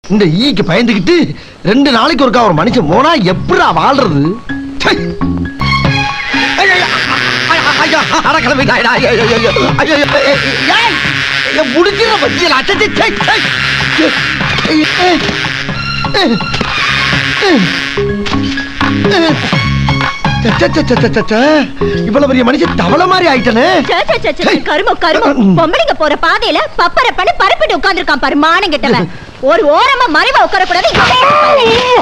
இந்த ஈக்கு பயந்துகிட்டு ரெண்டு நாளைக்கு ஒருக்கா ஒரு மனுஷன் போனா எப்படிடா வாழ்றது ச்சை. ஐய, ஐய, ஐய, ஐய, அட கிளம்பி, ஐய, ஐய, ஐய, ஐய, ஐய, ஐய, ஐய, ஏய், ஏய், முடிக்கிற பத்தியல, அச்சச்சே, ச்சை, ச்சை. ஏய், ஏய், ஏய், ஏய், ஏய். ச்சே, ச்சே, ச்சே, ச்சே, ச்சே, ச்சே. இவ்வளவு பெரிய மனுஷன் தவளை மாதிரி ஆயிட்டனே சே, சே, சே, சே, கருமோ கருமோ பொம்பளைங்க போற பாதையில பப்பர பண்ணி பரப்பிட்டு உட்கார்ந்திருக்கான் பாரு மானங்கிட்டவன் ஒரு ஓரமா மறைவா உட்கார கூடாது